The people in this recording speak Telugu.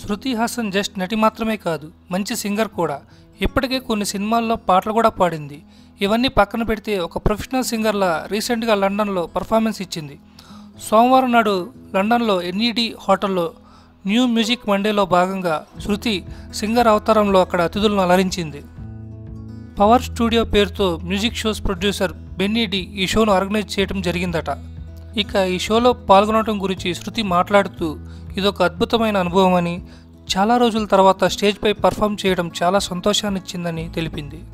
శృతి హాసన్ జస్ట్ నటి మాత్రమే కాదు మంచి సింగర్ కూడా ఇప్పటికే కొన్ని సినిమాల్లో పాటలు కూడా పాడింది ఇవన్నీ పక్కన పెడితే ఒక ప్రొఫెషనల్ సింగర్లా రీసెంట్గా లండన్లో పర్ఫార్మెన్స్ ఇచ్చింది సోమవారం నాడు లండన్లో ఎన్ఈడి హోటల్లో న్యూ మ్యూజిక్ మండేలో భాగంగా శృతి సింగర్ అవతారంలో అక్కడ అతిథులను అలరించింది పవర్ స్టూడియో పేరుతో మ్యూజిక్ షోస్ ప్రొడ్యూసర్ బెన్నీడి ఈ షోను ఆర్గనైజ్ చేయడం జరిగిందట ఇక ఈ షోలో పాల్గొనడం గురించి శృతి మాట్లాడుతూ ఇదొక అద్భుతమైన అనుభవం అని చాలా రోజుల తర్వాత స్టేజ్పై పర్ఫామ్ చేయడం చాలా సంతోషాన్ని ఇచ్చిందని తెలిపింది